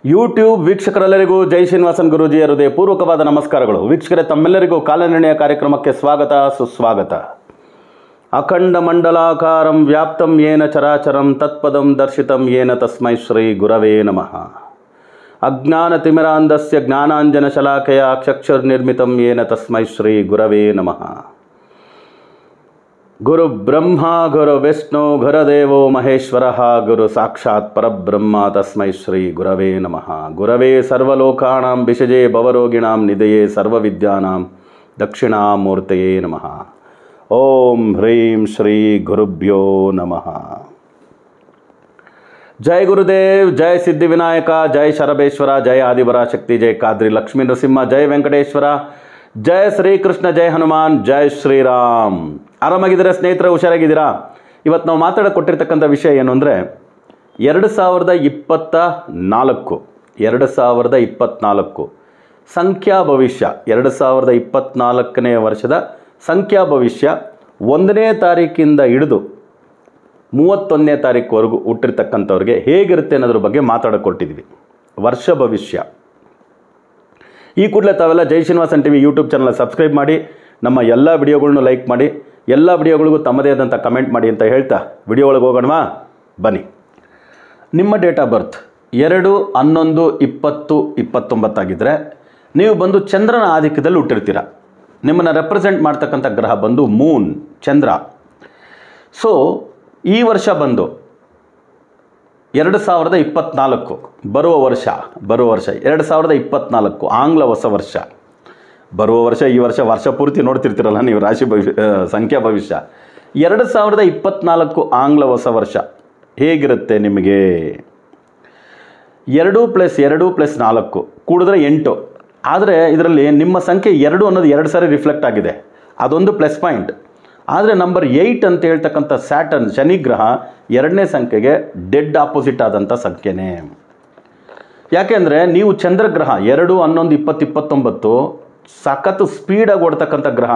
YouTube ವೀಕ್ಷಕರೆಲ್ಲರಿಗೂ ಜೈ ಶ್ರೀನಿವಾಸನ್ ಗುರೂಜಿ ಹೃದಯ ಪೂರ್ವಕವಾದ ನಮಸ್ಕಾರಗಳು ವೀಕ್ಷಕರೇ ತಮ್ಮೆಲ್ಲರಿಗೂ ಕಾಲನಿರ್ಣಯ ಕಾರ್ಯಕ್ರಮಕ್ಕೆ ಸ್ವಾಗತ ಸುಸ್ವಾಗತ ಅಖಂಡ ಮಂಡಲಾಕಾರಂ ವ್ಯಾಪ್ತಂ ಯೇನ ಚರಾಚರಂ ತತ್ಪದಂ ದರ್ಶಿತಂ ಯೇನ ತಸ್ಮೈ ಶ್ರೀ ಗುರವೇ ನಮಃ ಅಜ್ಞಾನತಿಮಿರಾಂಧಸ್ಯ ಜ್ಞಾನಾಂಜನ ಶಲಾಖೆಯ ಚಕ್ಷುರ್ನಿರ್ಮಿತಂ ಯೇನ ತಸ್ಮೈ ಶ್ರೀ ಗುರವೇ ನಮಃ ಗುರು ಬ್ರಹ್ಮ ಗುರು ವಿಷ್ಣು ಗುರದೇವೋ ಮಹೇಶ್ವರ ಗುರು ಸಾಕ್ಷಾತ್ ಪರಬ್ರಹ್ಮ ತಸ್ಮೈ ಶ್ರೀ ಗುರವೇ ನಮಃ ಗುರವೇ ಸರ್ವಲೋಕಾಣಾಂ ವಿಷಜೇ ಭವರೋಗಿಣಾಂ ನಿಧಯೇ ಸರ್ವವಿದ್ಯಾನಾಂ ದಕ್ಷಿಣಾಮೂರ್ತಯೇ ನಮಃ ಓಂ ಹ್ರೀಂ ಶ್ರೀ ಗುರುಭ್ಯೋ ನಮಃ ಜೈ ಗುರುದೇವ್ ಜೈ ಸಿದ್ಧಿವಿನಾಯಕ ಜೈ ಶರಬೇಶ್ವರ ಜೈ ಆದಿಪರಾಶಕ್ತಿ ಜೈ ಕಾದ್ರಿ ಲಕ್ಷ್ಮೀ ನರಸಿಂಹ ಜೈ ವೆಂಕಟೇಶ್ವರ ಜೈ ಶ್ರೀಕೃಷ್ಣ ಜೈ ಹನುಮಾನ್ ಜೈ ಶ್ರೀರಾಮ್ ಆರಾಮಾಗಿದ್ದೀರಾ ಸ್ನೇಹಿತರೆ ಹುಷಾರಾಗಿದ್ದೀರಾ ಇವತ್ತು ನಾವು ಮಾತಾಡಕ್ಕೆ ಕೊಟ್ಟಿರ್ತಕ್ಕಂಥ ವಿಷಯ ಏನು ಅಂದರೆ ಎರಡು ಸಾವಿರದ ಇಪ್ಪತ್ತ ನಾಲ್ಕು ಎರಡು ಸಾವಿರದ ಇಪ್ಪತ್ತ್ನಾಲ್ಕು ಸಂಖ್ಯಾ ಭವಿಷ್ಯ ಎರಡು ಸಾವಿರದ ಇಪ್ಪತ್ತ್ನಾಲ್ಕನೇ ವರ್ಷದ ಸಂಖ್ಯಾ ಭವಿಷ್ಯ ಒಂದನೇ ತಾರೀಕಿಂದ ಹಿಡಿದು ಮೂವತ್ತೊಂದನೇ ತಾರೀಕುವರೆಗೂ ಹುಟ್ಟಿರ್ತಕ್ಕಂಥವ್ರಿಗೆ ಹೇಗಿರುತ್ತೆ ಅನ್ನೋದ್ರ ಬಗ್ಗೆ ಮಾತಾಡಕ್ಕೆ ಕೊಟ್ಟಿದ್ವಿ ವರ್ಷ ಭವಿಷ್ಯ ಈ ಕೂಡಲೇ ತಾವೆಲ್ಲ Jai Srinivasan T V YouTube channel subscribe ಮಾಡಿ ನಮ್ಮ ಎಲ್ಲ ವಿಡಿಯೋಗಳ್ನು ಲೈಕ್ ಮಾಡಿ ಎಲ್ಲ ವಿಡಿಯೋಗಳಿಗೂ ತಮ್ಮದೇ ಆದಂಥ ಕಮೆಂಟ್ ಮಾಡಿ ಅಂತ ಹೇಳ್ತಾ ವಿಡಿಯೋ ಒಳಗೆ ಹೋಗೋಣವಾ ಬನ್ನಿ ನಿಮ್ಮ ಡೇಟ್ ಆಫ್ ಬರ್ತ್ ಎರಡು ಹನ್ನೊಂದು ಇಪ್ಪತ್ತು ಇಪ್ಪತ್ತೊಂಬತ್ತಾಗಿದ್ದರೆ ನೀವು ಬಂದು ಚಂದ್ರನ ಆಧಿಕ್ಯದಲ್ಲಿ ಹುಟ್ಟಿರ್ತೀರ ನಿಮ್ಮನ್ನು ರೆಪ್ರೆಸೆಂಟ್ ಮಾಡ್ತಕ್ಕಂಥ ಗ್ರಹ ಬಂದು ಮೂನ್ ಚಂದ್ರ ಸೊ ಈ ವರ್ಷ ಬಂದು ಎರಡು ಸಾವಿರದ ಇಪ್ಪತ್ತ್ನಾಲ್ಕು ಬರುವ ವರ್ಷ ಬರುವ ವರ್ಷ ಎರಡು ಸಾವಿರದ ಇಪ್ಪತ್ತ್ನಾಲ್ಕು ಆಂಗ್ಲ ಹೊಸ ವರ್ಷ ಬರುವ ವರ್ಷ ಈ ವರ್ಷ ವರ್ಷ ಪೂರ್ತಿ ನೋಡ್ತಿರ್ತೀರಲ್ಲ ನೀವು ರಾಶಿ ಭವಿಷ್ಯ ಆ, ಸಂಖ್ಯಾ ಭವಿಷ್ಯ ಎರಡು ಸಾವಿರದ ಇಪ್ಪತ್ತ್ನಾಲ್ಕು ಆಂಗ್ಲ ಹೊಸ ವರ್ಷ ಹೇಗಿರುತ್ತೆ ನಿಮಗೆ ಎರಡು ಪ್ಲಸ್ ಎರಡು ಪ್ಲಸ್ ನಾಲ್ಕು ಕೂಡಿದ್ರೆ ಎಂಟು ಆದರೆ ಇದರಲ್ಲಿ ನಿಮ್ಮ ಸಂಖ್ಯೆ ಎರಡು ಅನ್ನೋದು ಎರಡು ಸಾರಿ ರಿಫ್ಲೆಕ್ಟ್ ಆಗಿದೆ ಅದೊಂದು ಪ್ಲಸ್ ಪಾಯಿಂಟ್ ಆದರೆ ನಂಬರ್ ಏಯ್ಟ್ ಅಂತ ಹೇಳ್ತಕ್ಕಂಥ ಸ್ಯಾಟರ್ನ್ ಶನಿಗ್ರಹ ಎರಡನೇ ಸಂಖ್ಯೆಗೆ ಡೆಡ್ ಆಪೋಸಿಟ್ ಆದಂಥ ಸಂಖ್ಯೆನೇ ಯಾಕೆಂದರೆ ನೀವು ಚಂದ್ರಗ್ರಹ ಎರಡು ಹನ್ನೊಂದು ಇಪ್ಪತ್ತು ಇಪ್ಪತ್ತೊಂಬತ್ತು ಸಖತ್ತು ಸ್ಪೀಡಾಗಿ ಓಡ್ತಕ್ಕಂಥ ಗ್ರಹ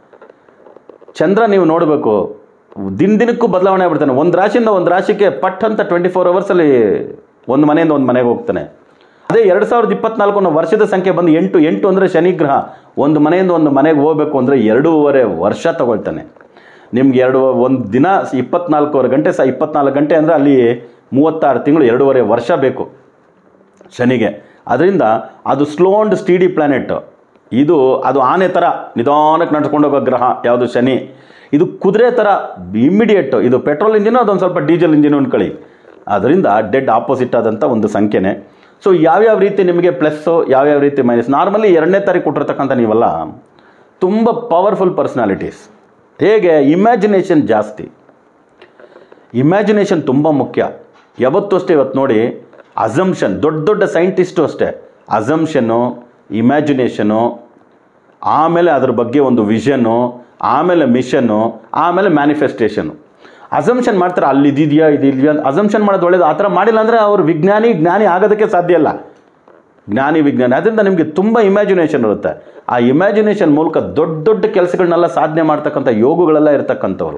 ಚಂದ್ರ ನೀವು ನೋಡಬೇಕು ದಿನ ದಿನಕ್ಕೂ ಬದಲಾವಣೆ ಆಗ್ಬಿಡ್ತಾನೆ ಒಂದು ರಾಶಿಯಿಂದ ಒಂದು ರಾಶಿಗೆ ಪಟ್ ಅಂತ ಟ್ವೆಂಟಿ ಫೋರ್ ಅವರ್ಸಲ್ಲಿ ಒಂದು ಮನೆಯಿಂದ ಒಂದು ಮನೆಗೆ ಹೋಗ್ತಾನೆ ಅದೇ ಎರಡು ಸಾವಿರದ ಇಪ್ಪತ್ನಾಲ್ಕು ಅನ್ನೋ ವರ್ಷದ ಸಂಖ್ಯೆ ಬಂದು ಎಂಟು ಎಂಟು ಅಂದರೆ ಶನಿಗ್ರಹ ಒಂದು ಮನೆಯಿಂದ ಒಂದು ಮನೆಗೆ ಹೋಗಬೇಕು ಅಂದರೆ ಎರಡೂವರೆ ವರ್ಷ ತಗೊಳ್ತಾನೆ ನಿಮ್ಗೆ ಎರಡು ಒಂದು ದಿನ ಇಪ್ಪತ್ನಾಲ್ಕೂವರೆ ಗಂಟೆ ಸಹ ಇಪ್ಪತ್ನಾಲ್ಕು ಗಂಟೆ ಅಂದರೆ ಅಲ್ಲಿ ಮೂವತ್ತಾರು ತಿಂಗಳು ಎರಡೂವರೆ ವರ್ಷ ಬೇಕು ಶನಿಗೆ ಅದರಿಂದ ಅದು ಸ್ಲೋ ಅಂಡ್ ಸ್ಟೀಡಿ ಪ್ಲಾನೆಟ್ ಇದು ಅದು ಆನೆ ಥರ ನಿಧಾನಕ್ಕೆ ನಡ್ಸ್ಕೊಂಡು ಹೋಗೋ ಗ್ರಹ ಯಾವುದು ಶನಿ ಇದು ಕುದುರೆ ಥರ ಇಮ್ಮಿಡಿಯೇಟ್ ಇದು ಪೆಟ್ರೋಲ್ ಇಂಜಿನು ಅದೊಂದು ಸ್ವಲ್ಪ ಡೀಸೆಲ್ ಇಂಜಿನು ಅನ್ಕೊಳ್ಳಿ ಅದರಿಂದ ಡೆಡ್ ಆಪೋಸಿಟ್ ಆದಂಥ ಒಂದು ಸಂಖ್ಯೆನೇ ಸೊ ಯಾವ್ಯಾವ ರೀತಿ ನಿಮಗೆ ಪ್ಲಸ್ಸು ಯಾವ್ಯಾವ ರೀತಿ ಮೈನಸ್ ನಾರ್ಮಲಿ ಎರಡನೇ ತಾರೀಕು ಕೊಟ್ಟಿರ್ತಕ್ಕಂಥ ನೀವಲ್ಲ ತುಂಬ ಪವರ್ಫುಲ್ ಪರ್ಸ್ನಾಲಿಟೀಸ್ ಹೇಗೆ ಇಮ್ಯಾಜಿನೇಷನ್ ಜಾಸ್ತಿ ಇಮ್ಯಾಜಿನೇಷನ್ ತುಂಬ ಮುಖ್ಯ ಯಾವತ್ತೂ ಅಷ್ಟೇ ಇವತ್ತು ನೋಡಿ ಅಸಂಪ್ಷನ್ ದೊಡ್ಡ ದೊಡ್ಡ ಸೈಂಟಿಸ್ಟು ಅಷ್ಟೇ ಅಸಂಪ್ಷನ್ನು ಇಮ್ಯಾಜಿನೇಷನು ಆಮೇಲೆ ಅದ್ರ ಬಗ್ಗೆ ಒಂದು ವಿಷನ್ನು ಆಮೇಲೆ ಮಿಷನ್ನು ಆಮೇಲೆ ಮ್ಯಾನಿಫೆಸ್ಟೇಷನು ಅಸಂಪ್ಷನ್ ಮಾಡ್ತಾರೆ ಅಲ್ಲಿ ಇದಿದೆಯಾ ಇದಿದೆಯಾ ಅಂತ ಅಸಂಪ್ಷನ್ ಮಾಡೋದು ಒಳ್ಳೇದು ಆ ಥರ ಮಾಡಿಲ್ಲ ಅಂದರೆ ಅವ್ರು ವಿಜ್ಞಾನಿ ಜ್ಞಾನಿ ಆಗೋದಕ್ಕೆ ಸಾಧ್ಯ ಇಲ್ಲ ಜ್ಞಾನಿ ವಿಜ್ಞಾನಿ ಅದರಿಂದ ನಿಮಗೆ ತುಂಬ ಇಮ್ಯಾಜಿನೇಷನ್ ಇರುತ್ತೆ ಆ ಇಮ್ಯಾಜಿನೇಷನ್ ಮೂಲಕ ದೊಡ್ಡ ದೊಡ್ಡ ಕೆಲಸಗಳನ್ನೆಲ್ಲ ಸಾಧನೆ ಮಾಡ್ತಕ್ಕಂಥ ಯೋಗಗಳೆಲ್ಲ ಇರ್ತಕ್ಕಂಥವ್ರು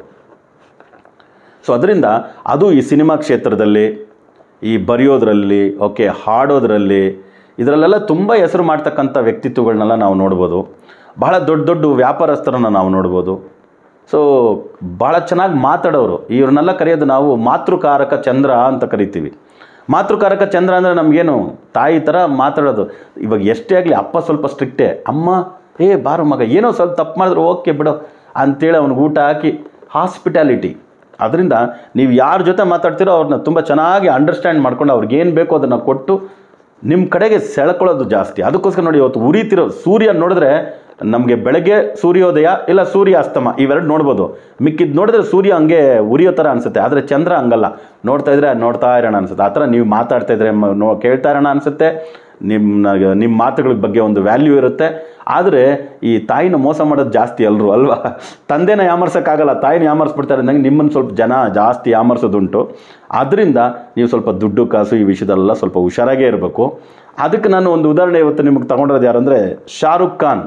ಸೊ ಅದರಿಂದ ಅದು ಈ ಸಿನಿಮಾ ಕ್ಷೇತ್ರದಲ್ಲಿ ಈ ಬರೆಯೋದ್ರಲ್ಲಿ ಓಕೆ ಹಾಡೋದ್ರಲ್ಲಿ ಇದರಲ್ಲೆಲ್ಲ ತುಂಬ ಹೆಸರು ಮಾಡ್ತಕ್ಕಂಥ ವ್ಯಕ್ತಿತ್ವಗಳನ್ನೆಲ್ಲ ನಾವು ನೋಡ್ಬೋದು ಬಹಳ ದೊಡ್ಡ ದೊಡ್ಡ ವ್ಯಾಪಾರಸ್ಥರನ್ನು ನಾವು ನೋಡ್ಬೋದು ಸೊ ಭಾಳ ಚೆನ್ನಾಗಿ ಮಾತಾಡೋರು ಇವ್ರನ್ನೆಲ್ಲ ಕರೆಯೋದು ನಾವು ಮಾತೃಕಾರಕ ಚಂದ್ರ ಅಂತ ಕರಿತೀವಿ ಮಾತೃಕಾರಕ ಚಂದ್ರ ಅಂದರೆ ನಮಗೇನು ತಾಯಿ ಥರ ಮಾತಾಡೋದು ಇವಾಗ ಎಷ್ಟೇ ಆಗಲಿ ಅಪ್ಪ ಸ್ವಲ್ಪ ಸ್ಟ್ರಿಕ್ಟೇ ಅಮ್ಮ ಏ ಬಾರು ಮಗ ಏನೋ ಸ್ವಲ್ಪ ತಪ್ಪು ಮಾಡಿದ್ರು ಓಕೆ ಬಿಡು ಅಂತೇಳಿ ಅವ್ನಿಗೆ ಊಟ ಹಾಕಿ ಹಾಸ್ಪಿಟಾಲಿಟಿ ಅದರಿಂದ ನೀವು ಯಾರ ಜೊತೆ ಮಾತಾಡ್ತೀರೋ ಅವ್ರನ್ನ ತುಂಬ ಚೆನ್ನಾಗಿ ಅಂಡರ್ಸ್ಟ್ಯಾಂಡ್ ಮಾಡ್ಕೊಂಡು ಅವ್ರಿಗೆ ಏನು ಬೇಕೋ ಅದನ್ನು ಕೊಟ್ಟು ನಿಮ್ಮ ಕಡೆಗೆ ಸೆಳ್ಕೊಳ್ಳೋದು ಜಾಸ್ತಿ ಅದಕ್ಕೋಸ್ಕರ ನೋಡಿ ಇವತ್ತು ಉರಿತಿರೋ ಸೂರ್ಯ ನೋಡಿದ್ರೆ ನಮಗೆ ಬೆಳಗ್ಗೆ ಸೂರ್ಯೋದಯ ಇಲ್ಲ ಸೂರ್ಯ ಅಸ್ತಮ ಇವೆರಡು ನೋಡ್ಬೋದು ಮಿಕ್ಕಿದ್ದು ನೋಡಿದ್ರೆ ಸೂರ್ಯ ಹಂಗೆ ಉರಿಯೋ ಥರ ಅನಿಸುತ್ತೆ ಆದರೆ ಚಂದ್ರ ಹಂಗಲ್ಲ ನೋಡ್ತಾ ಇದ್ರೆ ನೋಡ್ತಾ ಇರೋಣ ಅನಿಸುತ್ತೆ ಆ ಥರ ನೀವು ಮಾತಾಡ್ತಾ ಇದ್ರೆ ಮ- ನೋ ಕೇಳ್ತಾ ಇರೋಣ ಅನಿಸುತ್ತೆ ನಿಮ್ಮ ನಿಮ್ಮ ಮಾತುಗಳ ಬಗ್ಗೆ ಒಂದು ವ್ಯಾಲ್ಯೂ ಇರುತ್ತೆ ಆದರೆ ಈ ತಾಯಿನ ಮೋಸ ಮಾಡೋದು ಜಾಸ್ತಿ ಎಲ್ಲರೂ ಅಲ್ವಾ ತಂದೆನ ಯಾಮರ್ಸೋಕ್ಕಾಗಲ್ಲ ತಾಯಿನ ಯಾಮರ್ಸ್ಬಿಡ್ತಾರೆ ಅಂದಂಗೆ ನಿಮ್ಮನ್ನು ಸ್ವಲ್ಪ ಜನ ಜಾಸ್ತಿ ಯಾಮರ್ಸೋದುಂಟು ಆದ್ದರಿಂದ ನೀವು ಸ್ವಲ್ಪ ದುಡ್ಡು ಕಾಸು ಈ ವಿಷಯದಲ್ಲೆಲ್ಲ ಸ್ವಲ್ಪ ಹುಷಾರಾಗೇ ಇರಬೇಕು ಅದಕ್ಕೆ ನಾನು ಒಂದು ಉದಾಹರಣೆ ಇವತ್ತು ನಿಮಗೆ ತಗೊಂಡಿರೋದು ಯಾರಂದರೆ Shahrukh Khan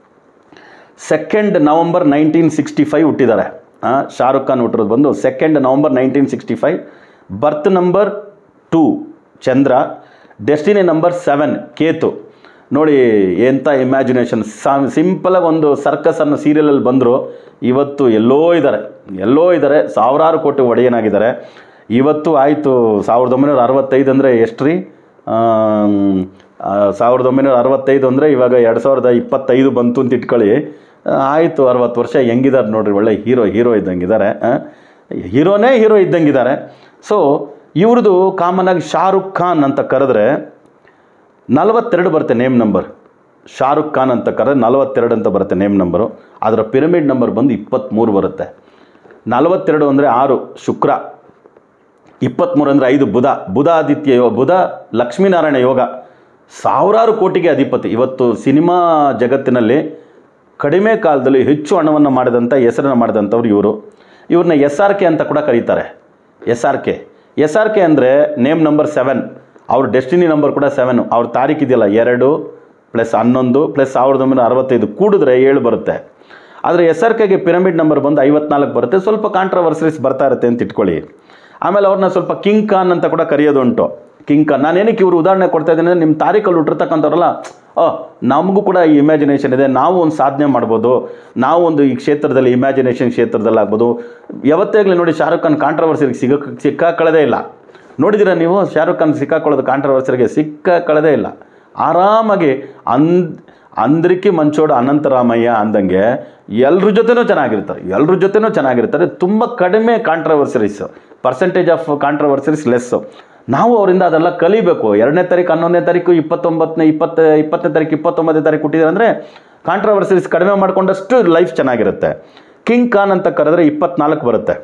second November nineteen sixty five ಹುಟ್ಟಿದ್ದಾರೆ ಆ, ಶಾರುಖ್ ಖಾನ್ ಹುಟ್ಟಿರೋದು ಬಂದು second November nineteen sixty five birth number two Chandra destiny number seven Ketu ನೋಡಿ ಎಂಥ ಇಮ್ಯಾಜಿನೇಷನ್ ಸಿಂಪಲಾಗಿ ಒಂದು ಸರ್ಕಸನ್ನು ಸೀರಿಯಲಲ್ಲಿ ಬಂದರು ಇವತ್ತು ಎಲ್ಲೋ ಇದ್ದಾರೆ ಎಲ್ಲೋ ಇದ್ದಾರೆ ಸಾವಿರಾರು ಕೋಟಿ ಒಡೆಯನಾಗಿದ್ದಾರೆ ಇವತ್ತು ಆಯಿತು ಸಾವಿರದ ಒಂಬೈನೂರ ಅರವತ್ತೈದು ಅಂದರೆ ಎಷ್ಟು ರೀ ಆಮ್, ಆ, ಸಾವಿರದ ಒಂಬೈನೂರ ಅರವತ್ತೈದು ಅಂದರೆ ಇವಾಗ ಎರಡು ಸಾವಿರದ ಇಪ್ಪತ್ತೈದು ಬಂತು ಅಂತ ಇಟ್ಕೊಳ್ಳಿ ಆ, ಆಯಿತು ಅರವತ್ತು ವರ್ಷ ಹೆಂಗಿದ್ದಾರೆ ನೋಡ್ರಿ ಒಳ್ಳೆ ಹೀರೋ ಹೀರೋ ಇದ್ದಂಗಿದ್ದಾರೆ ಹೀರೋನೇ ಹೀರೋ ಇದ್ದಂಗಿದ್ದಾರೆ ಸೊ ಇವ್ರದ್ದು ಕಾಮನಾಗಿ ಶಾರುಖ್ ಖಾನ್ ಅಂತ ಕರೆದ್ರೆ ನಲವತ್ತೆರಡು ಬರುತ್ತೆ ನೇಮ್ ನಂಬರ್ ಶಾರುಖ್ ಖಾನ್ ಅಂತ ಕರೆದ್ರೆ ನಲವತ್ತೆರಡು ಅಂತ ಬರುತ್ತೆ ನೇಮ್ ನಂಬರು ಅದರ ಪಿರಮಿಡ್ ನಂಬರ್ ಬಂದು ಇಪ್ಪತ್ತ್ಮೂರು ಬರುತ್ತೆ ನಲವತ್ತೆರಡು ಅಂದರೆ ಆರು ಶುಕ್ರ ಇಪ್ಪತ್ತ್ಮೂರು ಅಂದರೆ ಐದು ಬುಧ ಬುಧ ಆದಿತ್ಯ ಯೋಗ ಬುಧ ಲಕ್ಷ್ಮೀನಾರಾಯಣ ಯೋಗ ಸಾವಿರಾರು ಕೋಟಿಗೆ ಅಧಿಪತಿ ಇವತ್ತು ಸಿನಿಮಾ ಜಗತ್ತಿನಲ್ಲಿ ಕಡಿಮೆ ಕಾಲದಲ್ಲಿ ಹೆಚ್ಚು ಹಣವನ್ನು ಮಾಡಿದಂಥ ಹೆಸರನ್ನು ಮಾಡಿದಂಥವ್ರು ಇವರು ಇವ್ರನ್ನ ಎಸ್ ಆರ್ ಕೆ ಅಂತ ಕೂಡ ಕರೀತಾರೆ S R K S R K ಅಂದರೆ ನೇಮ್ ನಂಬರ್ ಸೆವೆನ್ ಅವ್ರ ಡೆಸ್ಟಿನಿ ನಂಬರ್ ಕೂಡ ಸೆವೆನ್ ಅವ್ರ ತಾರೀಕು ಇದೆಯಲ್ಲ ಎರಡು ಪ್ಲಸ್ ಹನ್ನೊಂದು ಪ್ಲಸ್ ಸಾವಿರದ ಒಂಬೈನೂರ ಅರವತ್ತೈದು ಕೂಡಿದ್ರೆ ಏಳು ಬರುತ್ತೆ ಆದರೆ ಎಸ್ ಆರ್ ಕೆಗೆ ಪಿರಮಿಡ್ ನಂಬರ್ ಬಂದು ಐವತ್ನಾಲ್ಕು ಬರುತ್ತೆ ಸ್ವಲ್ಪ ಕಾಂಟ್ರವರ್ಸರೀಸ್ ಬರ್ತಾ ಇರುತ್ತೆ ಅಂತ ಇಟ್ಕೊಳ್ಳಿ ಆಮೇಲೆ ಅವ್ರನ್ನ ಸ್ವಲ್ಪ ಕಿಂಗ್ ಖಾನ್ ಅಂತ ಕೂಡ ಕರೆಯೋದುಂಟು ಕಿಂಗ್ ಖಾನ್ ನಾನು ಏನಕ್ಕೆ ಇವರು ಉದಾಹರಣೆ ಕೊಡ್ತಾ ಇದ್ದೀನಿ ಅಂದರೆ ನಿಮ್ಮ ತಾರೀಖಲ್ಲಿ ಹುಟ್ಟಿರ್ತಕ್ಕಂಥವ್ರಲ್ಲ ಓ ನಮಗೂ ಕೂಡ ಈ ಇಮ್ಯಾಜಿನೇಷನ್ ಇದೆ ನಾವು ಒಂದು ಸಾಧನೆ ಮಾಡ್ಬೋದು ನಾವು ಒಂದು ಈ ಕ್ಷೇತ್ರದಲ್ಲಿ ಇಮ್ಯಾಜಿನೇಷನ್ ಕ್ಷೇತ್ರದಲ್ಲಿ ಆಗ್ಬೋದು ಯಾವತ್ತಾಗಲಿ ನೋಡಿ ಶಾರುಖ್ ಖಾನ್ ಕಾಂಟ್ರವರ್ಸಿಗೆ ಸಿಗ ಸಿಕ್ಕಾಕೊಳ್ಳೋದೇ ಇಲ್ಲ ನೋಡಿದ್ದೀರಾ ನೀವು ಶಾರುಖ್ ಖಾನ್ ಸಿಕ್ಕಾಕೊಳ್ಳೋದು ಕಾಂಟ್ರವರ್ಸರಿಗೆ ಸಿಕ್ಕಾಕೊಳ್ಳೋದೇ ಇಲ್ಲ ಆರಾಮಾಗಿ ಅಂದ್ ಅಂದ್ರಿಕಿ ಮಂಚೋಡು ಅನಂತರಾಮಯ್ಯ ಅಂದಂಗೆ ಎಲ್ರ ಜೊತೆನೂ ಚೆನ್ನಾಗಿರ್ತಾರೆ ಎಲ್ರ ಜೊತೆನೂ ಚೆನ್ನಾಗಿರ್ತಾರೆ ತುಂಬ ಕಡಿಮೆ controversies percentage of controversies less ನಾವು ಅವರಿಂದ ಅದೆಲ್ಲ ಕಲಿಬೇಕು ಎರಡನೇ ತಾರೀಕು ಹನ್ನೊಂದನೇ ತಾರೀಕು ಇಪ್ಪತ್ತೊಂಬತ್ತನೇ ಇಪ್ಪತ್ತು ಇಪ್ಪತ್ತನೇ ತಾರೀಕು ಇಪ್ಪತ್ತೊಂಬತ್ತನೇ ತಾರೀಕು ಕೊಟ್ಟಿದ್ದಾರೆ ಅಂದರೆ ಕಾಂಟ್ರವರ್ಸರೀಸ್ ಕಡಿಮೆ ಮಾಡಿಕೊಂಡಷ್ಟು ಲೈಫ್ ಚೆನ್ನಾಗಿರುತ್ತೆ ಕಿಂಗ್ ಖಾನ್ ಅಂತ ಕರೆದ್ರೆ ಇಪ್ಪತ್ನಾಲ್ಕು ಬರುತ್ತೆ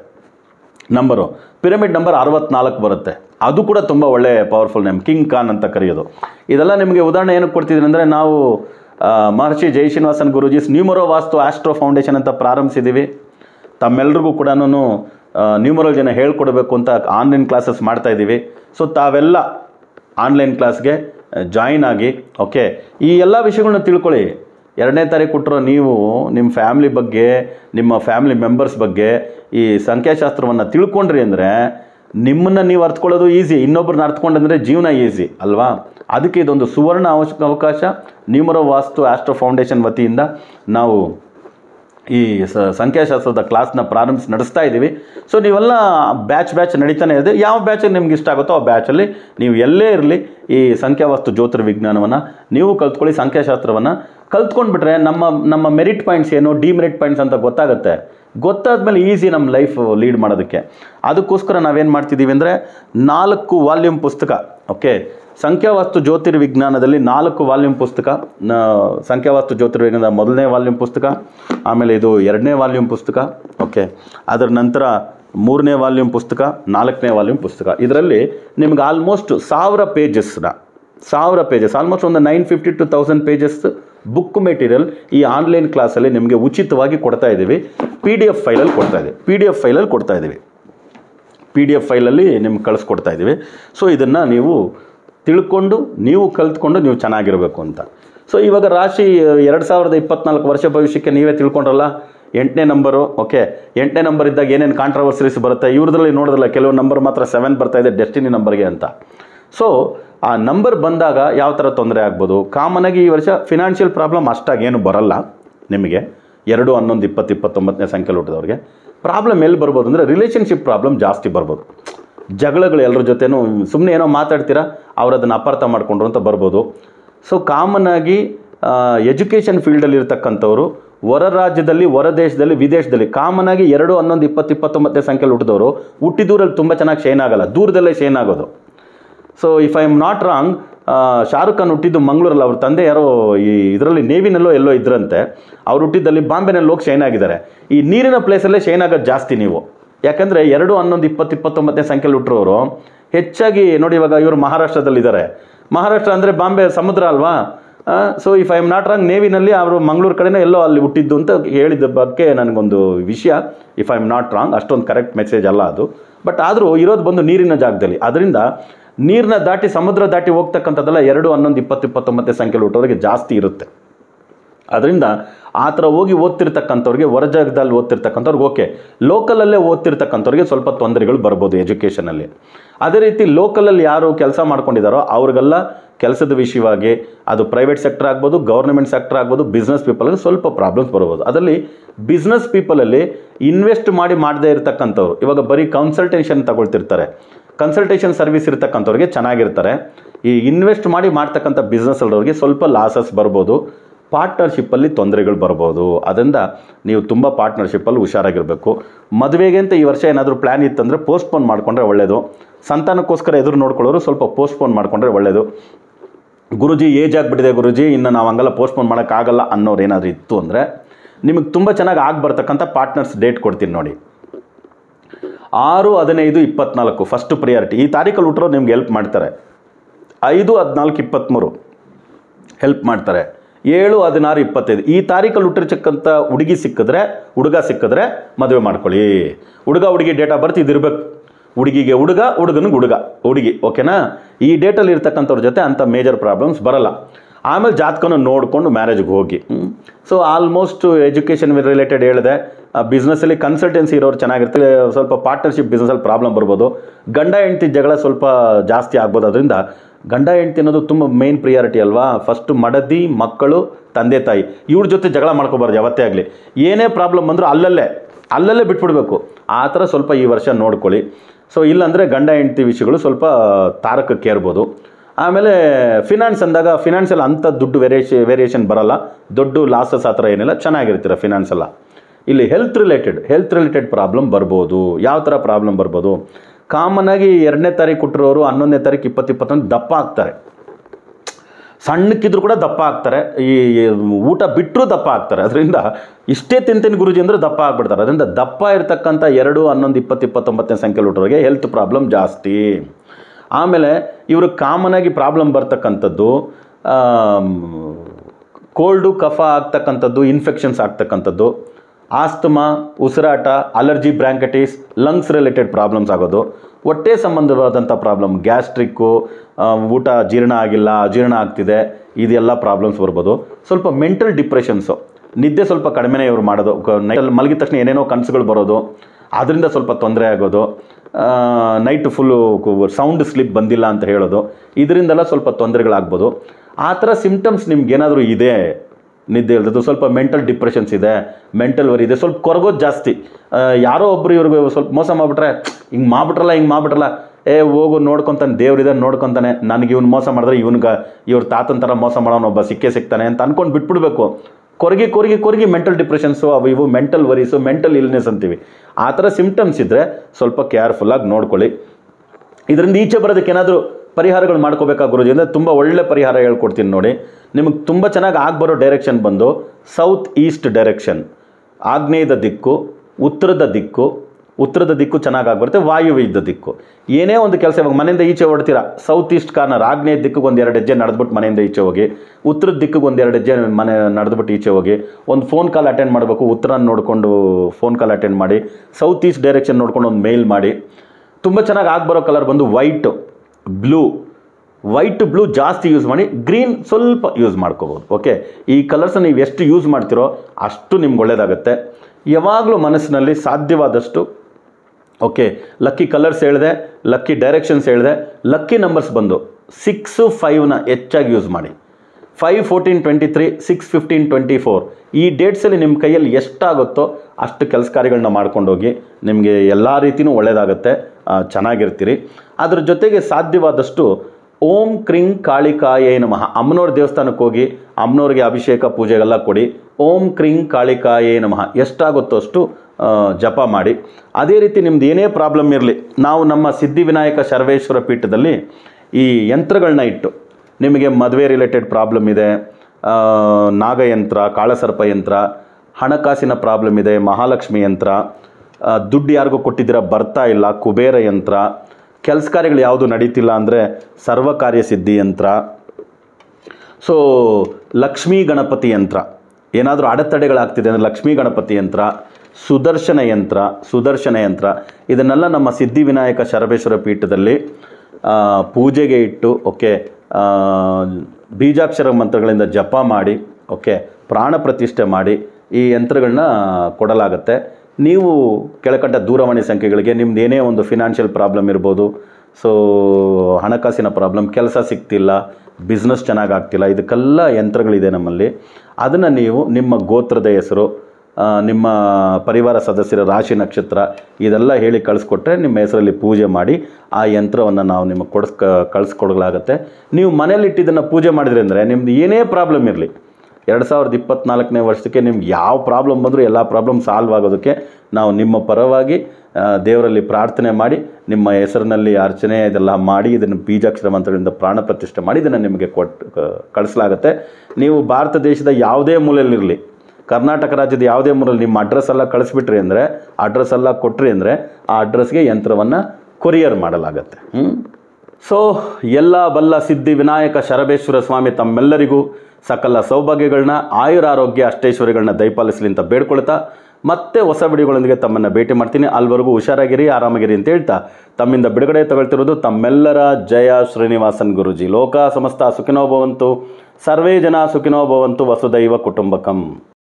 ನಂಬರು ಪಿರಮಿಡ್ ನಂಬರ್ ಅರವತ್ನಾಲ್ಕು ಬರುತ್ತೆ ಅದು ಕೂಡ ತುಂಬ ಒಳ್ಳೆ ಪವರ್ಫುಲ್ ನೇಮ್ ಕಿಂಗ್ ಖಾನ್ ಅಂತ ಕರೆಯೋದು ಇದೆಲ್ಲ ನಿಮಗೆ ಉದಾಹರಣೆ ಏನಕ್ಕೆ ಕೊಡ್ತಿದ್ದೀನಿ ಅಂದರೆ ನಾವು ಆ, Maharshi Jai Srinivasan Guruji's numero vastu astro foundation ಅಂತ ಪ್ರಾರಂಭಿಸಿದ್ದೀವಿ ತಮ್ಮೆಲ್ರಿಗೂ ಕೂಡ ನ್ಯೂಮರಾಲಜಿನ ಹೇಳ್ಕೊಡ್ಬೇಕು ಅಂತ ಆನ್ಲೈನ್ ಕ್ಲಾಸಸ್ ಮಾಡ್ತಾ ಇದ್ದೀವಿ ಸೊ ತಾವೆಲ್ಲ ಆನ್ಲೈನ್ ಕ್ಲಾಸ್ಗೆ ಜಾಯಿನ್ ಆಗಿ ಓಕೆ ಈ ಎಲ್ಲ ವಿಷಯಗಳನ್ನ ತಿಳ್ಕೊಳ್ಳಿ ಎರಡನೇ ತಾರೀಕು ಕೊಟ್ಟರೋ ನೀವು ನಿಮ್ಮ ಫ್ಯಾಮ್ಲಿ ಬಗ್ಗೆ ನಿಮ್ಮ ಫ್ಯಾಮ್ಲಿ ಮೆಂಬರ್ಸ್ ಬಗ್ಗೆ ಈ ಸಂಖ್ಯಾಶಾಸ್ತ್ರವನ್ನು ತಿಳ್ಕೊಂಡ್ರಿ ಅಂದರೆ ನಿಮ್ಮನ್ನು ನೀವು ಅರ್ಥಕೊಳ್ಳೋದು ಈಸಿ ಇನ್ನೊಬ್ಬರನ್ನ ಅರ್ಥಕೊಂಡಂದರೆ ಜೀವನ ಈಸಿ ಅಲ್ವಾ ಅದಕ್ಕೆ ಇದೊಂದು ಸುವರ್ಣ ಅವಶ್ಯ ಅವಕಾಶ ನ್ಯೂಮರೋ ವಾಸ್ತು ಆಸ್ಟ್ರೋ ಫೌಂಡೇಶನ್ ವತಿಯಿಂದ ನಾವು ಈ ಸ ಸಂಖ್ಯಾಶಾಸ್ತ್ರದ ಕ್ಲಾಸ್ನ ಪ್ರಾರಂಭಿಸಿ ನಡೆಸ್ತಾ ಇದ್ದೀವಿ ಸೊ ನೀವೆಲ್ಲ ಬ್ಯಾಚ್ ಬ್ಯಾಚ್ ನಡೀತಾನೆ ಇದೆ ಯಾವ ಬ್ಯಾಚ್ ನಿಮ್ಗೆ ಇಷ್ಟ ಆಗುತ್ತೋ ಆ ಬ್ಯಾಚಲ್ಲಿ ನೀವು ಎಲ್ಲೇ ಇರಲಿ ಈ ಸಂಖ್ಯಾವಾಸ್ತು ಜ್ಯೋತಿರ್ವಿಜ್ಞಾನವನ್ನು ನೀವು ಕಲ್ತ್ಕೊಳ್ಳಿ ಸಂಖ್ಯಾಶಾಸ್ತ್ರವನ್ನು ಕಲ್ತ್ಕೊಂಡ್ಬಿಟ್ರೆ ನಮ್ಮ ನಮ್ಮ ಮೆರಿಟ್ ಪಾಯಿಂಟ್ಸ್ ಏನು ಡಿಮೆರಿಟ್ ಪಾಯಿಂಟ್ಸ್ ಅಂತ ಗೊತ್ತಾಗುತ್ತೆ ಗೊತ್ತಾದ್ಮೇಲೆ ಈಸಿ ನಮ್ಮ ಲೈಫ್ ಲೀಡ್ ಮಾಡೋದಕ್ಕೆ ಅದಕ್ಕೋಸ್ಕರ ನಾವೇನು ಮಾಡ್ತಿದ್ದೀವಿ ಅಂದರೆ ನಾಲ್ಕು ವಾಲ್ಯೂಮ್ ಪುಸ್ತಕ ಓಕೆ ಸಂಖ್ಯಾವಾಸ್ತು ಜ್ಯೋತಿರ್ವಿಜ್ಞಾನದಲ್ಲಿ ನಾಲ್ಕು ವಾಲ್ಯೂಮ್ ಪುಸ್ತಕ ನ- ಸಂಖ್ಯಾವಾಸ್ತು ಜ್ಯೋತಿರ್ವಿಜ್ಞಾನದ ಮೊದಲನೇ ವಾಲ್ಯೂಮ್ ಪುಸ್ತಕ ಆಮೇಲೆ ಇದು ಎರಡನೇ ವಾಲ್ಯೂಮ್ ಪುಸ್ತಕ ಓಕೆ ಅದರ ನಂತರ ಮೂರನೇ ವಾಲ್ಯೂಮ್ ಪುಸ್ತಕ ನಾಲ್ಕನೇ ವಾಲ್ಯೂಮ್ ಪುಸ್ತಕ ಇದರಲ್ಲಿ ನಿಮ್ಗೆ ಆಲ್ಮೋಸ್ಟ್ ಸಾವಿರ ಪೇಜಸ್ನ ಸಾವಿರ ಪೇಜಸ್ ಆಲ್ಮೋಸ್ಟ್ ಒಂದು nine fifty two thousand pages book material ಈ ಆನ್ಲೈನ್ ಕ್ಲಾಸಲ್ಲಿ ನಿಮಗೆ ಉಚಿತವಾಗಿ ಕೊಡ್ತಾ ಇದ್ದೀವಿ ಪಿ ಡಿ ಎಫ್ ಫೈಲಲ್ಲಿ ಕೊಡ್ತಾ ಇದ್ದೀವಿ ಪಿ ಡಿ ಎಫ್ ಫೈಲಲ್ಲಿ ಕೊಡ್ತಾ ಇದ್ದೀವಿ ಪಿ ಡಿ ಎಫ್ ಫೈಲಲ್ಲಿ ನಿಮ್ಗೆ ಕಳಿಸ್ಕೊಡ್ತಾ ಇದ್ದೀವಿ ಸೊ ಇದನ್ನು ನೀವು ತಿಳ್ಕೊಂಡು ನೀವು ಕಲ್ತ್ಕೊಂಡು ನೀವು ಚೆನ್ನಾಗಿರಬೇಕು ಅಂತ ಸೊ ಇವಾಗ ರಾಶಿ ಎರಡು ಸಾವಿರದ ಇಪ್ಪತ್ನಾಲ್ಕು ವರ್ಷ ಭವಿಷ್ಯಕ್ಕೆ ನೀವೇ ತಿಳ್ಕೊಂಡ್ರಲ್ಲ ಎಂಟನೇ ನಂಬರು ಓಕೆ ಎಂಟನೇ ನಂಬರ್ ಇದ್ದಾಗ ಏನೇನು ಕಾಂಟ್ರವರ್ಸರೀಸ್ ಬರುತ್ತೆ ಇವ್ರದ್ರಲ್ಲಿ ನೋಡಿದ್ರಲ್ಲ ಕೆಲವು ನಂಬರ್ ಮಾತ್ರ ಸೆವೆನ್ ಬರ್ತಾ ಇದೆ ಡೆಸ್ಟಿನಿ ನಂಬರ್ಗೆ ಅಂತ ಸೊ ಆ ನಂಬರ್ ಬಂದಾಗ ಯಾವ ಥರ ತೊಂದರೆ ಆಗ್ಬೋದು ಕಾಮನಾಗಿ ಈ ವರ್ಷ ಫಿನಾನ್ಷಿಯಲ್ ಪ್ರಾಬ್ಲಮ್ ಅಷ್ಟಾಗಿ ಏನು ಬರಲ್ಲ ನಿಮಗೆ ಎರಡು ಹನ್ನೊಂದು ಇಪ್ಪತ್ತು ಇಪ್ಪತ್ತೊಂಬತ್ತನೇ ಸಂಖ್ಯೆಲಿ ಹುಟ್ಟಿದವ್ರಿಗೆ ಪ್ರಾಬ್ಲಮ್ ಎಲ್ಲಿ ಬರ್ಬೋದು ಅಂದರೆ ರಿಲೇಷನ್ಶಿಪ್ ಪ್ರಾಬ್ಲಮ್ ಜಾಸ್ತಿ ಬರ್ಬೋದು ಜಗಳಗಳು ಎಲ್ಲರ ಜೊತೆನೂ ಸುಮ್ಮನೆ ಏನೋ ಮಾತಾಡ್ತೀರಾ ಅವ್ರು ಅದನ್ನು ಅಪಾರ್ಥ ಮಾಡಿಕೊಂಡ್ರು ಅಂತ ಬರ್ಬೋದು ಸೊ ಕಾಮನ್ ಆಗಿ ಎಜುಕೇಷನ್ ಫೀಲ್ಡಲ್ಲಿ ಇರ್ತಕ್ಕಂಥವ್ರು ಹೊರ ರಾಜ್ಯದಲ್ಲಿ ಹೊರ ದೇಶದಲ್ಲಿ ವಿದೇಶದಲ್ಲಿ ಕಾಮನ್ ಆಗಿ ಎರಡು ಹನ್ನೊಂದು ಇಪ್ಪತ್ತು ಇಪ್ಪತ್ತೊಂಬತ್ತನೇ ಸಂಖ್ಯೆಲಿ ಹುಟ್ಟಿದವರು ಹುಟ್ಟಿದೂರಲ್ಲಿ ತುಂಬ ಚೆನ್ನಾಗಿ ಶೈನ್ ಆಗಲ್ಲ ದೂರದಲ್ಲೇ ಶೈನ್ ಆಗೋದು so if I am not wrong Shahrukh Khan ಹುಟ್ಟಿದ್ದು ಮಂಗಳೂರಲ್ಲಿ ಅವ್ರ ತಂದೆ ಯಾರೋ ಈ ಇದರಲ್ಲಿ ನೇವಿನಲ್ಲೋ ಎಲ್ಲೋ ಇದ್ರಂತೆ ಅವ್ರು ಹುಟ್ಟಿದ್ದಲ್ಲಿ ಬಾಂಬೆನಲ್ಲಿ ಹೋಗಿ ಶೈನ್ ಆಗಿದ್ದಾರೆ ಈ ನೀರಿನ ಪ್ಲೇಸಲ್ಲೇ ಶೈನ್ ಆಗೋದು ಜಾಸ್ತಿ ನೀವು ಯಾಕಂದರೆ ಎರಡು ಹನ್ನೊಂದು ಇಪ್ಪತ್ತು ಇಪ್ಪತ್ತೊಂಬತ್ತನೇ ಸಂಖ್ಯೆಲಿ ಹುಟ್ಟಿರೋರು ಹೆಚ್ಚಾಗಿ ನೋಡಿ ಇವಾಗ ಇವರು ಮಹಾರಾಷ್ಟ್ರದಲ್ಲಿದ್ದಾರೆ ಮಹಾರಾಷ್ಟ್ರ ಅಂದರೆ ಬಾಂಬೆ ಸಮುದ್ರ ಅಲ್ವಾ so if I am not wrong ನೇವಿನಲ್ಲಿ ಅವರು ಮಂಗಳೂರು ಕಡೆನೇ ಎಲ್ಲೋ ಅಲ್ಲಿ ಹುಟ್ಟಿದ್ದು ಅಂತ ಹೇಳಿದ ಬಗ್ಗೆ ನನಗೊಂದು ವಿಷಯ if I am not wrong ಅಷ್ಟೊಂದು ಕರೆಕ್ಟ್ ಮೆಸೇಜ್ ಅಲ್ಲ ಅದು ಬಟ್ ಆದರೂ ಇರೋದು ಬಂದು ನೀರಿನ ಜಾಗದಲ್ಲಿ ಅದರಿಂದ ನೀರನ್ನ ದಾಟಿ ಸಮುದ್ರ ದಾಟಿ ಹೋಗ್ತಕ್ಕಂಥದ್ದೆಲ್ಲ ಎರಡು ಹನ್ನೊಂದು ಇಪ್ಪತ್ತು ಇಪ್ಪತ್ತೊಂಬತ್ತನೇ ಸಂಖ್ಯೆಲಿ ಹುಟ್ಟೋರಿಗೆ ಜಾಸ್ತಿ ಇರುತ್ತೆ ಅದರಿಂದ ಆ ಥರ ಹೋಗಿ ಓದ್ತಿರ್ತಕ್ಕಂಥವ್ರಿಗೆ ಹೊರ ಜಾಗದಲ್ಲಿ ಓದ್ತಿರ್ತಕ್ಕಂಥವ್ರಿಗೆ ಓಕೆ ಲೋಕಲಲ್ಲೇ ಓದ್ತಿರ್ತಕ್ಕಂಥವ್ರಿಗೆ ಸ್ವಲ್ಪ ತೊಂದರೆಗಳು ಬರ್ಬೋದು ಎಜುಕೇಷನಲ್ಲಿ ಅದೇ ರೀತಿ ಲೋಕಲಲ್ಲಿ ಯಾರು ಕೆಲಸ ಮಾಡ್ಕೊಂಡಿದ್ದಾರೋ ಅವ್ರಿಗೆಲ್ಲ ಕೆಲಸದ ವಿಷಯವಾಗಿ ಅದು ಪ್ರೈವೇಟ್ ಸೆಕ್ಟರ್ ಆಗ್ಬೋದು ಗೌರ್ಮೆಂಟ್ ಸೆಕ್ಟರ್ ಆಗ್ಬೋದು ಬಿಸ್ನೆಸ್ ಪೀಪಲ್ಗೆ ಸ್ವಲ್ಪ ಪ್ರಾಬ್ಲಮ್ಸ್ ಬರ್ಬೋದು ಅದರಲ್ಲಿ ಬಿಸ್ನೆಸ್ ಪೀಪಲಲ್ಲಿ ಇನ್ವೆಸ್ಟ್ ಮಾಡಿ ಮಾಡದೇ ಇರತಕ್ಕಂಥವ್ರು ಇವಾಗ ಬರೀ ಕನ್ಸಲ್ಟೇಷನ್ ತಗೊಳ್ತಿರ್ತಾರೆ ಕನ್ಸಲ್ಟೇಷನ್ ಸರ್ವಿಸ್ ಇರ್ತಕ್ಕಂಥವ್ರಿಗೆ ಚೆನ್ನಾಗಿರ್ತಾರೆ ಈ ಇನ್ವೆಸ್ಟ್ ಮಾಡಿ ಮಾಡ್ತಕ್ಕಂಥ ಬಿಸ್ನೆಸ್ ಅಲ್ಲವ್ರಿಗೆ ಸ್ವಲ್ಪ ಲಾಸಸ್ ಬರ್ಬೋದು ಪಾರ್ಟ್ನರ್ಶಿಪ್ಪಲ್ಲಿ ತೊಂದರೆಗಳು ಬರ್ಬೋದು ಅದರಿಂದ ನೀವು ತುಂಬ ಪಾರ್ಟ್ನರ್ಶಿಪ್ಪಲ್ಲಿ ಹುಷಾರಾಗಿರಬೇಕು ಮದುವೆಗೆ ಅಂತ ಈ ವರ್ಷ ಏನಾದರೂ ಪ್ಲ್ಯಾನ್ ಇತ್ತಂದರೆ ಪೋಸ್ಟ್ಪೋನ್ ಮಾಡಿಕೊಂಡ್ರೆ ಒಳ್ಳೆಯದು ಸಂತಾನಕ್ಕೋಸ್ಕರ ಎದುರು ನೋಡ್ಕೊಳ್ಳೋರು ಸ್ವಲ್ಪ ಪೋಸ್ಟ್ಪೋನ್ ಮಾಡಿಕೊಂಡ್ರೆ ಒಳ್ಳೆಯದು ಗುರುಜಿ ಏಜ್ ಆಗಿಬಿಟ್ಟಿದೆ ಗುರುಜಿ ಇನ್ನು ನಾವು ಹಂಗೆಲ್ಲ ಪೋಸ್ಟ್ಪೋನ್ ಮಾಡೋಕ್ಕಾಗಲ್ಲ ಅನ್ನೋರು ಏನಾದರೂ ಇತ್ತು ಅಂದರೆ ನಿಮಗೆ ತುಂಬ ಚೆನ್ನಾಗಿ ಆಗಿ ಬರ್ತಕ್ಕಂಥ ಪಾರ್ಟ್ನರ್ಸ್ ಡೇಟ್ ಕೊಡ್ತೀನಿ ನೋಡಿ ಆರು ಹದಿನೈದು ಇಪ್ಪತ್ನಾಲ್ಕು ಫಸ್ಟ್ ಪ್ರಿಯಾರಿಟಿ ಈ ತಾರೀಕಲ್ಲಿ ಹುಟ್ಟರೋ ನಿಮ್ಗೆ ಹೆಲ್ಪ್ ಮಾಡ್ತಾರೆ ಐದು ಹದಿನಾಲ್ಕು ಇಪ್ಪತ್ತ್ಮೂರು ಹೆಲ್ಪ್ ಮಾಡ್ತಾರೆ ಏಳು ಹದಿನಾರು ಇಪ್ಪತ್ತೈದು ಈ ತಾರೀಕಲ್ಲಿ ಹುಟ್ಟಿರ್ತಕ್ಕಂಥ ಹುಡುಗಿ ಸಿಕ್ಕಿದ್ರೆ ಹುಡುಗ ಸಿಕ್ಕಿದ್ರೆ ಮದುವೆ ಮಾಡ್ಕೊಳ್ಳಿ ಹುಡುಗ ಹುಡುಗಿ ಡೇಟ್ ಆಫ್ ಬರ್ತ್ ಇದಿರ್ಬೇಕು ಹುಡುಗಿಗೆ ಹುಡುಗ ಹುಡುಗನಿಗೆ ಹುಡುಗ ಹುಡುಗಿ ಓಕೆನಾ ಈ ಡೇಟಲ್ಲಿ ಇರ್ತಕ್ಕಂಥವ್ರ ಜೊತೆ ಅಂಥ ಮೇಜರ್ ಪ್ರಾಬ್ಲಮ್ಸ್ ಬರಲ್ಲ ಆಮೇಲೆ ಜಾತಕನ ನೋಡಿಕೊಂಡು ಮ್ಯಾರೇಜ್ಗೆ ಹೋಗಿ ಸೊ ಆಲ್ಮೋಸ್ಟ್ ಎಜುಕೇಷನ್ ರಿಲೇಟೆಡ್ ಹೇಳಿದೆ ಬಿಸ್ನೆಸ್ಸಲ್ಲಿ ಕನ್ಸಲ್ಟೆನ್ಸಿ ಇರೋರು ಚೆನ್ನಾಗಿರ್ತಾರೆ ಸ್ವಲ್ಪ ಪಾರ್ಟ್ನರ್ಶಿಪ್ ಬಿಸ್ನೆಸ್ಸಲ್ಲಿ ಪ್ರಾಬ್ಲಮ್ ಬರ್ಬೋದು ಗಂಡ ಹೆಂಡತಿ ಜಗಳ ಸ್ವಲ್ಪ ಜಾಸ್ತಿ ಆಗ್ಬೋದು ಅದರಿಂದ ಗಂಡ ಹೆಂಡತಿ ಅನ್ನೋದು ತುಂಬ ಮೇನ್ ಪ್ರಿಯಾರಿಟಿ ಅಲ್ವಾ ಫಸ್ಟು ಮಡದಿ ಮಕ್ಕಳು ತಂದೆ ತಾಯಿ ಇವ್ರ ಜೊತೆ ಜಗಳ ಮಾಡ್ಕೋಬಾರ್ದು ಯಾವತ್ತೇ ಆಗಲಿ ಏನೇ ಪ್ರಾಬ್ಲಮ್ ಬಂದರೂ ಅಲ್ಲಲ್ಲೇ ಅಲ್ಲಲ್ಲೇ ಬಿಟ್ಬಿಡ್ಬೇಕು ಆ ಥರ ಸ್ವಲ್ಪ ಈ ವರ್ಷ ನೋಡ್ಕೊಳ್ಳಿ ಸೊ ಇಲ್ಲಾಂದರೆ ಗಂಡ ಹೆಂಡತಿ ವಿಷಯಗಳು ಸ್ವಲ್ಪ ತಾರಕಕ್ಕೆ ಏರ್ಬೋದು ಆಮೇಲೆ ಫಿನಾನ್ಸ್ ಅಂದಾಗ ಫಿನಾನ್ಸಲ್ಲಿ ಅಂಥ ದುಡ್ಡು ವೇರಿಯೇಷ ವೇರಿಯೇಷನ್ ಬರಲ್ಲ ದೊಡ್ಡ ಲಾಸಸ್ ಆ ಥರ ಏನಿಲ್ಲ ಚೆನ್ನಾಗಿರ್ತೀರ ಫಿನಾನ್ಸ್ ಎಲ್ಲ ಇಲ್ಲಿ health related health related problem ಬರ್ಬೋದು ಯಾವ ಥರ ಪ್ರಾಬ್ಲಮ್ ಬರ್ಬೋದು ಕಾಮನ್ ಆಗಿ ಎರಡನೇ ತಾರೀಕು ಕೊಟ್ಟಿರೋರು ಹನ್ನೊಂದನೇ ತಾರೀಕು ಇಪ್ಪತ್ತು ಇಪ್ಪತ್ತೊಂದು ದಪ್ಪ ಆಗ್ತಾರೆ ಸಣ್ಣಕ್ಕಿದ್ರು ಕೂಡ ದಪ್ಪ ಆಗ್ತಾರೆ ಈ ಊಟ ಬಿಟ್ಟರೂ ದಪ್ಪ ಆಗ್ತಾರೆ ಅದರಿಂದ ಇಷ್ಟೇ ತಿಂತೀನಿ ಗುರುಜಿ ಅಂದರೆ ದಪ್ಪ ಆಗ್ಬಿಡ್ತಾರೆ ಅದರಿಂದ ದಪ್ಪ ಇರ್ತಕ್ಕಂಥ ಎರಡು ಹನ್ನೊಂದು ಇಪ್ಪತ್ತು ಇಪ್ಪತ್ತೊಂಬತ್ತನೇ ಸಂಖ್ಯೆ ಹುಟ್ಟೋರಿಗೆ ಹೆಲ್ತ್ ಪ್ರಾಬ್ಲಮ್ ಜಾಸ್ತಿ ಆಮೇಲೆ ಇವರು ಕಾಮನ್ ಆಗಿ ಪ್ರಾಬ್ಲಮ್ ಬರ್ತಕ್ಕಂಥದ್ದು ಕೋಲ್ಡು ಕಫ ಆಗ್ತಕ್ಕಂಥದ್ದು ಇನ್ಫೆಕ್ಷನ್ಸ್ ಆಗ್ತಕ್ಕಂಥದ್ದು ಆಸ್ತಮಾ ಉಸಿರಾಟ allergy bronchitis lungs related problems ಆಗೋದು ಹೊಟ್ಟೆ ಸಂಬಂಧವಾದಂಥ ಪ್ರಾಬ್ಲಮ್ ಗ್ಯಾಸ್ಟ್ರಿಕ್ಕು ಊಟ ಜೀರ್ಣ ಆಗಿಲ್ಲ ಅಜೀರ್ಣ ಆಗ್ತಿದೆ ಇದೆಲ್ಲ ಪ್ರಾಬ್ಲಮ್ಸ್ ಬರ್ಬೋದು ಸ್ವಲ್ಪ ಮೆಂಟಲ್ ಡಿಪ್ರೆಷನ್ಸು ನಿದ್ದೆ ಸ್ವಲ್ಪ ಕಡಿಮೆನೇ ಇವರು ಮಾಡೋದು ನೈಟಲ್ಲಿ ಮಲಗಿದ ತಕ್ಷಣ ಏನೇನೋ ಕನಸುಗಳು ಬರೋದು ಅದರಿಂದ ಸ್ವಲ್ಪ ತೊಂದರೆ ಆಗೋದು ನೈಟ್ ಫುಲ್ಲು ಸೌಂಡ್ ಸ್ಲಿಪ್ ಬಂದಿಲ್ಲ ಅಂತ ಹೇಳೋದು ಇದರಿಂದೆಲ್ಲ ಸ್ವಲ್ಪ ತೊಂದರೆಗಳಾಗ್ಬೋದು ಆ ಥರ ಸಿಮ್ಟಮ್ಸ್ ನಿಮ್ಗೇನಾದರೂ ಇದೆ ನಿದ್ದೆ ಇಲ್ದದ್ದು ಸ್ವಲ್ಪ ಮೆಂಟಲ್ ಡಿಪ್ರೆಷನ್ಸ್ ಇದೆ ಮೆಂಟಲ್ ವರಿ ಇದೆ ಸ್ವಲ್ಪ ಕೊರಗೋದು ಜಾಸ್ತಿ ಆ, ಯಾರೋ ಒಬ್ರು ಇವ್ರಿಗೆ ಸ್ವಲ್ಪ ಮೋಸ ಮಾಡಿಬಿಟ್ರೆ ಹಿಂಗೆ ಮಾಡ್ಬಿಟ್ರಲ್ಲ ಹಿಂಗೆ ಮಾಡ್ಬಿಟ್ರಲ್ಲ ಏ ಹೋಗು ನೋಡ್ಕೊತಾನೆ ದೇವ್ರಿದೆ ನೋಡ್ಕೊತಾನೆ ನನಗೆ ಇವ್ನು ಮೋಸ ಮಾಡಿದ್ರೆ ಇವ್ನಿಗೆ ಇವ್ರ ತಾತನ ಥರ ಮೋಸ ಮಾಡೋನು ಒಬ್ಬ ಸಿಕ್ಕೇ ಸಿಗ್ತಾನೆ ಅಂತ ಅನ್ಕೊಂಡು ಬಿಟ್ಬಿಡ್ಬೇಕು ಕೊರಗಿ ಕೊರಗಿ ಕೊರಗಿ ಮೆಂಟಲ್ ಡಿಪ್ರೆಷನ್ಸು ಅವು ಇವು ಮೆಂಟಲ್ ವರೀಸು ಮೆಂಟಲ್ ಇಲ್ನೆಸ್ ಅಂತೀವಿ ಆ ಥರ ಸಿಮ್ಟಮ್ಸ್ ಇದ್ದರೆ ಸ್ವಲ್ಪ ಕೇರ್ಫುಲ್ಲಾಗಿ ನೋಡ್ಕೊಳ್ಳಿ ಇದರಿಂದ ಈಚೆ ಬರೋದಕ್ಕೆ ಏನಾದರೂ ಪರಿಹಾರಗಳು ಮಾಡ್ಕೋಬೇಕಾ ಗುರುಜಿ ಅಂದರೆ ತುಂಬ ಒಳ್ಳೆ ಪರಿಹಾರ ಹೇಳ್ಕೊಡ್ತೀನಿ ನೋಡಿ ನಿಮಗೆ ತುಂಬ ಚೆನ್ನಾಗಿ ಆಗ್ಬರೋ ಡೈರೆಕ್ಷನ್ ಬಂದು ಸೌತ್ ಈಸ್ಟ್ ಡೈರೆಕ್ಷನ್ ಆಗ್ನೇಯದ ದಿಕ್ಕು ಉತ್ತರದ ದಿಕ್ಕು ಉತ್ತರದ ದಿಕ್ಕು ಚೆನ್ನಾಗಿ ಆಗ್ಬರುತ್ತೆ ವಾಯುವ್ಯದ ದಿಕ್ಕು ಏನೇ ಒಂದು ಕೆಲಸ ಇವಾಗ ಮನೆಯಿಂದ ಈಚೆ ಹೊಡ್ತೀರಾ ಸೌತ್ ಈಸ್ಟ್ ಕಾರ್ನರ್ ಆಗ್ನೇಯ ದಿಕ್ಕಿಗೆ ಒಂದು ಎರಡು ಹೆಜ್ಜೆ ನಡೆದ್ಬಿಟ್ಟು ಮನೆಯಿಂದ ಈಚೆ ಹೋಗಿ ಉತ್ತರದ ದಿಕ್ಕಿಗೆ ಒಂದು ಎರಡು ಹೆಜ್ಜೆ ಮನೆ ನಡೆದ್ಬಿಟ್ಟು ಈಚೆ ಹೋಗಿ ಒಂದು ಫೋನ್ ಕಾಲ್ ಅಟೆಂಡ್ ಮಾಡಬೇಕು ಉತ್ತರನ ನೋಡಿಕೊಂಡು ಫೋನ್ ಕಾಲ್ ಅಟೆಂಡ್ ಮಾಡಿ ಸೌತ್ ಈಸ್ಟ್ ಡೈರೆಕ್ಷನ್ ನೋಡ್ಕೊಂಡು ಒಂದು ಮೇಲ್ ಮಾಡಿ ತುಂಬ ಚೆನ್ನಾಗಿ ಆಗ್ಬರೋ ಕಲರ್ ಬಂದು ವೈಟು ಬ್ಲೂ ವೈಟ್ ಬ್ಲೂ ಜಾಸ್ತಿ ಯೂಸ್ ಮಾಡಿ ಗ್ರೀನ್ ಸ್ವಲ್ಪ ಯೂಸ್ ಮಾಡ್ಕೋಬೋದು ಓಕೆ ಈ ಕಲರ್ಸ್ ನೀವು ಎಷ್ಟು ಯೂಸ್ ಮಾಡ್ತೀರೋ ಅಷ್ಟು ನಿಮ್ಗೆ ಒಳ್ಳೆಯದಾಗುತ್ತೆ ಯಾವಾಗಲೂ ಮನಸ್ಸಿನಲ್ಲಿ ಸಾಧ್ಯವಾದಷ್ಟು ಓಕೆ ಲಕ್ಕಿ ಕಲರ್ಸ್ ಹೇಳಿದೆ ಲಕ್ಕಿ ಡೈರೆಕ್ಷನ್ಸ್ ಹೇಳಿದೆ ಲಕ್ಕಿ ನಂಬರ್ಸ್ ಬಂದು ಸಿಕ್ಸು ಫೈವ್ನ ಹೆಚ್ಚಾಗಿ ಯೂಸ್ ಮಾಡಿ five fourteen twenty three six fifteen twenty four ಈ ಡೇಟ್ಸಲ್ಲಿ ನಿಮ್ಮ ಕೈಯಲ್ಲಿ ಎಷ್ಟಾಗುತ್ತೋ ಅಷ್ಟು ಕೆಲಸ ಕಾರ್ಯಗಳನ್ನ ಮಾಡ್ಕೊಂಡೋಗಿ ನಿಮಗೆ ಎಲ್ಲ ರೀತಿಯೂ ಒಳ್ಳೆಯದಾಗುತ್ತೆ ಆ, ಚೆನ್ನಾಗಿರ್ತೀರಿ ಅದ್ರ ಜೊತೆಗೆ ಸಾಧ್ಯವಾದಷ್ಟು ಓಂ ಕ್ರಿಂಗ್ ಕಾಳಿಕಾಯೇ ನಮಃ ಅಮ್ಮನವ್ರ ದೇವಸ್ಥಾನಕ್ಕೆ ಹೋಗಿ ಅಮ್ಮನವ್ರಿಗೆ ಅಭಿಷೇಕ ಪೂಜೆಗೆಲ್ಲ ಕೊಡಿ ಓಂ ಕ್ರಿಂಗ್ ಕಾಳಿಕಾಯೇ ನಮಃ ಎಷ್ಟಾಗುತ್ತೋ ಅಷ್ಟು ಆ, ಜಪ ಮಾಡಿ ಅದೇ ರೀತಿ ನಿಮ್ದು ಏನೇ ಪ್ರಾಬ್ಲಮ್ ಇರಲಿ ನಾವು ನಮ್ಮ ಸಿದ್ಧಿವಿನಾಯಕ ಶರ್ವೇಶ್ವರ ಪೀಠದಲ್ಲಿ ಈ ಯಂತ್ರಗಳನ್ನ ಇಟ್ಟು ನಿಮಗೆ ಮದುವೆ ರಿಲೇಟೆಡ್ ಪ್ರಾಬ್ಲಮ್ ಇದೆ ಆ, ನಾಗಯಂತ್ರ ಕಾಳಸರ್ಪ ಯಂತ್ರ ಹಣಕಾಸಿನ ಪ್ರಾಬ್ಲಮ್ ಇದೆ ಮಹಾಲಕ್ಷ್ಮಿ ಯಂತ್ರ ಆ, ದುಡ್ಡು ಯಾರಿಗೂ ಕೊಟ್ಟಿದ್ದೀರಾ ಬರ್ತಾ ಇಲ್ಲ ಕುಬೇರ ಯಂತ್ರ ಕೆಲಸ ಕಾರ್ಯಗಳು ಯಾವುದು ನಡೀತಿಲ್ಲ ಅಂದರೆ ಸರ್ವಕಾರ್ಯ ಸಿದ್ಧಿ ಯಂತ್ರ ಸೊ ಲಕ್ಷ್ಮೀ ಗಣಪತಿ ಯಂತ್ರ ಏನಾದರೂ ಅಡೆತಡೆಗಳಾಗ್ತಿದೆ ಅಂದರೆ ಲಕ್ಷ್ಮೀ ಗಣಪತಿ ಯಂತ್ರ ಸುದರ್ಶನ ಯಂತ್ರ ಸುದರ್ಶನ ಯಂತ್ರ ಇದನ್ನೆಲ್ಲ ನಮ್ಮ ಸಿದ್ಧಿವಿನಾಯಕ ಶರಬೇಶ್ವರ ಪೀಠದಲ್ಲಿ ಆ, ಪೂಜೆಗೆ ಇಟ್ಟು ಓಕೆ ಆ, ಬೀಜಾಕ್ಷರ ಮಂತ್ರಗಳಿಂದ ಜಪ ಮಾಡಿ ಓಕೆ ಪ್ರಾಣ ಪ್ರತಿಷ್ಠೆ ಮಾಡಿ ಈ ಯಂತ್ರಗಳನ್ನ ಕೊಡಲಾಗುತ್ತೆ ನೀವು ಕೆಳಕಂಡ ದೂರವಾಣಿ ಸಂಖ್ಯೆಗಳಿಗೆ ನಿಮ್ದು ಏನೇ ಒಂದು ಫಿನಾನ್ಷಿಯಲ್ ಪ್ರಾಬ್ಲಮ್ ಇರ್ಬೋದು ಸೊ ಹಣಕಾಸಿನ ಪ್ರಾಬ್ಲಮ್ ಕೆಲಸ ಸಿಗ್ತಿಲ್ಲ ಬಿಸ್ನೆಸ್ ಚೆನ್ನಾಗಿ ಆಗ್ತಿಲ್ಲ ಇದಕ್ಕೆಲ್ಲ ಯಂತ್ರಗಳಿದೆ ನಮ್ಮಲ್ಲಿ ಅದನ್ನು ನೀವು ನಿಮ್ಮ ಗೋತ್ರದ ಹೆಸರು ಆ, ನಿಮ್ಮ ಪರಿವಾರ ಸದಸ್ಯರ ರಾಶಿ ನಕ್ಷತ್ರ ಇದೆಲ್ಲ ಹೇಳಿ ಕಳಿಸ್ಕೊಟ್ರೆ ನಿಮ್ಮ ಹೆಸರಲ್ಲಿ ಪೂಜೆ ಮಾಡಿ ಆ ಯಂತ್ರವನ್ನು ನಾವು ನಿಮಗೆ ಕೊಡಿಸ್ ಕಳಿಸ್ಕೊಡಲಾಗತ್ತೆ ನೀವು ಮನೇಲಿಟ್ಟು ಇದನ್ನು ಪೂಜೆ ಮಾಡಿದ್ರಿ ಅಂದರೆ ನಿಮ್ದು ಏನೇ ಪ್ರಾಬ್ಲಮ್ ಇರಲಿ ಎರಡು ಸಾವಿರದ ಇಪ್ಪತ್ನಾಲ್ಕನೇ ವರ್ಷಕ್ಕೆ ನಿಮ್ಗೆ ಯಾವ ಪ್ರಾಬ್ಲಮ್ ಬಂದರೂ ಎಲ್ಲ ಪ್ರಾಬ್ಲಮ್ ಸಾಲ್ವ್ ಆಗೋದಕ್ಕೆ ನಾವು ನಿಮ್ಮ ಪರವಾಗಿ ಆ, ದೇವರಲ್ಲಿ ಪ್ರಾರ್ಥನೆ ಮಾಡಿ ನಿಮ್ಮ ಹೆಸರಿನಲ್ಲಿ ಅರ್ಚನೆ ಇದೆಲ್ಲ ಮಾಡಿ ಇದನ್ನು ಬೀಜಾಕ್ಷರ ಮಂತ್ರಗಳಿಂದ ಪ್ರಾಣ ಪ್ರತಿಷ್ಠೆ ಮಾಡಿ ಇದನ್ನು ನಿಮಗೆ ಕೊಟ್ಟು ಕಳಿಸಲಾಗುತ್ತೆ ನೀವು ಭಾರತ ದೇಶದ ಯಾವುದೇ ಮೂಲೆಯಲ್ಲಿರಲಿ ಕರ್ನಾಟಕ ರಾಜ್ಯದ ಯಾವುದೇ ಮೂಲೆಯಲ್ಲಿ ನಿಮ್ಮ ಅಡ್ರೆಸ್ ಎಲ್ಲ ಕಳಿಸ್ಬಿಟ್ರಿ ಅಂದರೆ ಅಡ್ರೆಸ್ ಎಲ್ಲ ಕೊಟ್ರಿ ಅಂದರೆ ಆ ಅಡ್ರೆಸ್ಗೆ ಯಂತ್ರವನ್ನು ಕೊರಿಯರ್ ಮಾಡಲಾಗತ್ತೆ ಹ್ಞೂ ಸೊ ಎಲ್ಲ ಬಲ್ಲ ಸಿದ್ಧಿ ವಿನಾಯಕ ಶರಬೇಶ್ವರ ಸ್ವಾಮಿ ತಮ್ಮೆಲ್ಲರಿಗೂ ಸಕಲ ಸೌಭಾಗ್ಯಗಳನ್ನ ಆಯುರಾರೋಗ್ಯ ಅಷ್ಟೈಶ್ವರ್ಯಗಳನ್ನ ದಯಪಾಲಿಸಲಿ ಅಂತ ಬೇಡ್ಕೊಳ್ತಾ ಮತ್ತೆ ಹೊಸ ವಿಡಿಯೋಗಳೊಂದಿಗೆ ತಮ್ಮನ್ನು ಭೇಟಿ ಮಾಡ್ತೀನಿ ಅಲ್ಲಿವರೆಗೂ ಹುಷಾರಾಗಿರಿ ಆರಾಮಾಗಿರಿ ಅಂತ ಹೇಳ್ತಾ ತಮ್ಮಿಂದ ಬಿಡುಗಡೆ ತಗೊಳ್ತಿರೋದು ತಮ್ಮೆಲ್ಲರ ಜಯ ಶ್ರೀನಿವಾಸನ್ ಗುರುಜಿ ಲೋಕ ಸಮಸ್ತ ಸುಖಿನೋ ಭವಂತು ಸರ್ವೇ ಜನ ಸುಖಿನೋ ಭವಂತು ವಸುದೈವ ಕುಟುಂಬಕಂ